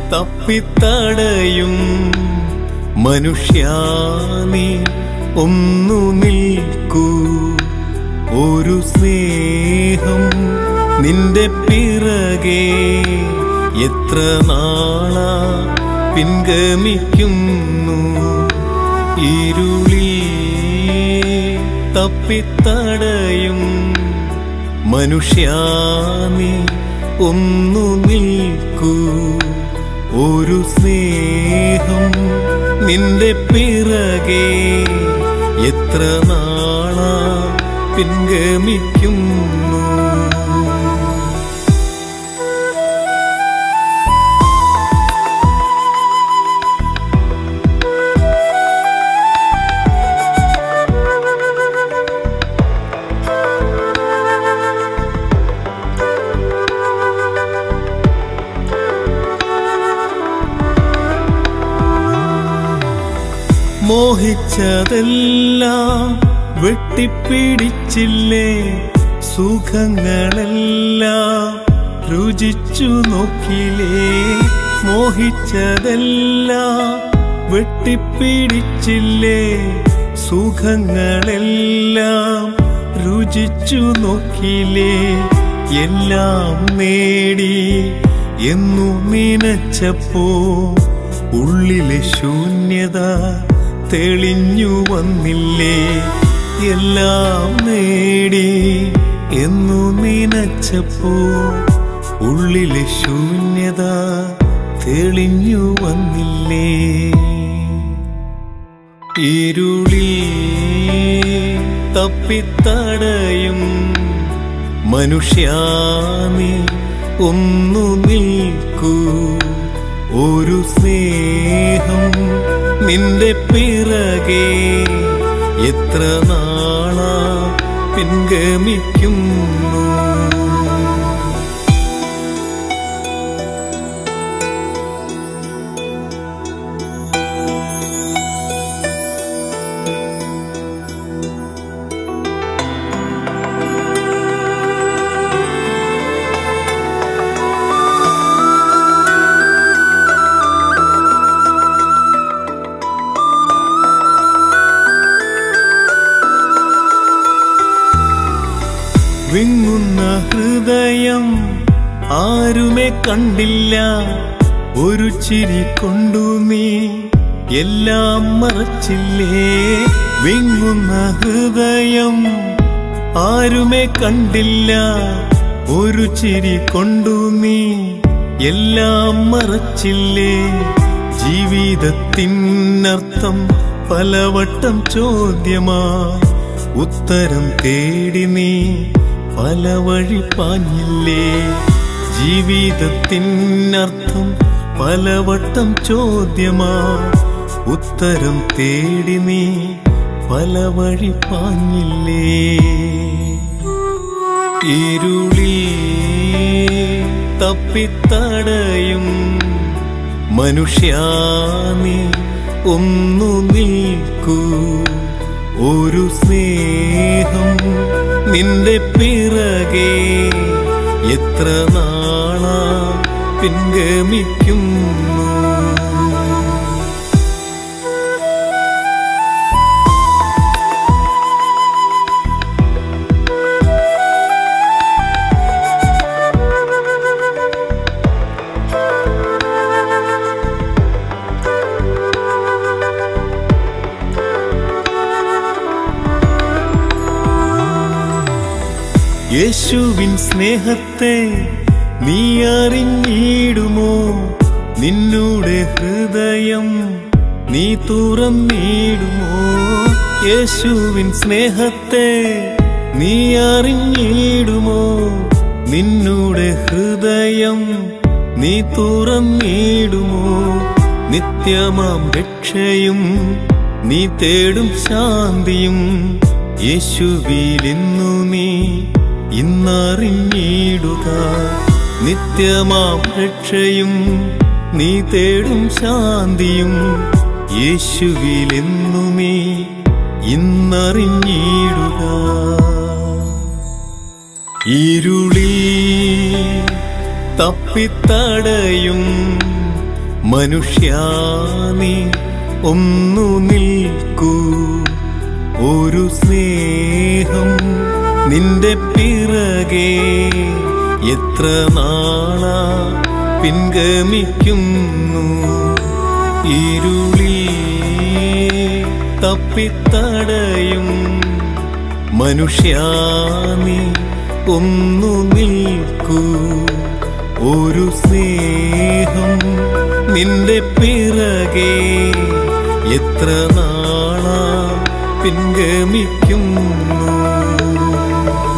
തപ്പിത്തടയും മനുഷ്യാനി ഒന്നു നിൽക്കൂ ഒരു സ്നേഹം നിന്റെ പിറകെ എത്ര നാളാ പിൻഗമിക്കുന്നു ഇരുളി തപ്പിത്തടയും മനുഷ്യാനി ഒന്നു നിൽക്കൂ ഒരു സ്നേഹം നിന്റെ പിറകെ എത്ര നാളാ പിൻഗമിക്കുന്നു മോഹിച്ചതെല്ലാം വെട്ടിപ്പിടിച്ചില്ലേ സുഖങ്ങളെല്ലാം രുചിച്ചു നോക്കിലേ മോഹിച്ചതെല്ലാം വെട്ടിപ്പിടിച്ചില്ലേ സുഖങ്ങളെല്ലാം രുചിച്ചു നോക്കിലേ എല്ലാം നേടി എന്നു നനച്ചപ്പോ ഉള്ളിലെ ശൂന്യത തെളിഞ്ഞു വന്നില്ലേ എല്ലാം നേടി എന്നു നനച്ചപ്പോ ഉള്ളിലെ ശൂന്യത തെളിഞ്ഞു വന്നില്ലേ ഇരുളി തപ്പിത്തടയും മനുഷ്യാനി ഒന്നു നിൽക്കൂ ഒരു സ്നേഹം നിന്റെ പിറകെ എത്ര നാളാ പിൻഗമിക്കുന്നു വിങ്ങുന്ന ഹൃദയം ആരുമെ കണ്ടില്ല ഒരു ചിരി കൊണ്ടു നീ എല്ലാം മറച്ചില്ലേ വിങ്ങുന്ന ഹൃദയം ആരുമെ കണ്ടില്ല ഒരു ചിരി കൊണ്ടു നീ എല്ലാം മറച്ചില്ലേ ജീവിതത്തിനർത്ഥം പലവട്ടം ചോദ്യമായി ഉത്തരം തേടി നീ പല വഴി പാഞ്ഞില്ലേ ജീവിതത്തിനർത്ഥം പലവട്ടം ചോദ്യമാ ഉത്തരം തേടി നീ പല വഴി പാഞ്ഞില്ലേ ഇരുളി തപ്പിത്തടയും മനുഷ്യാനി ഒന്നു നിൽക്കൂ ഒരു സ്നേഹം നിന്റെ പിറകെ എത്ര നാളാ പിൻഗമിക്കുന്നു യേശുവിൻ സ്നേഹത്തെ നീ അറിഞ്ഞിടുമോ നിന്നൂടെ ഹൃദയം നീ തുറന്നിടുമോ യേശുവിൻ സ്നേഹത്തെ നീ അറിഞ്ഞിടുമോ നിന്നൂടെ ഹൃദയം നീ തുറന്നിടുമോ നിത്യമാം രക്ഷയും നീ തേടും ശാന്തിയും യേശുവിലിന്നു നീ ഇന്നറിഞ്ഞിടുക നിത്യമാം രക്ഷയും നീ തേടും ശാന്തിയും യേശുവിലെന്നു നീ ഇന്നറിഞ്ഞിടുക ഇരുളി തപ്പിത്തടയും മനുഷ്യാനി ഒന്നു നിൽക്കൂ ഒരു സ്നേഹം നിന്റെ പിറകെ എത്ര നാളാ പിൻഗമിക്കുന്നു ഇരുളിൽ തപ്പിത്തടയും മനുഷ്യാനി ഒന്നു നിൽക്കൂ ഒരു സ്നേഹം നിന്റെ പിറകെ എത്ര നാളാ പിൻഗമിക്കുന്നു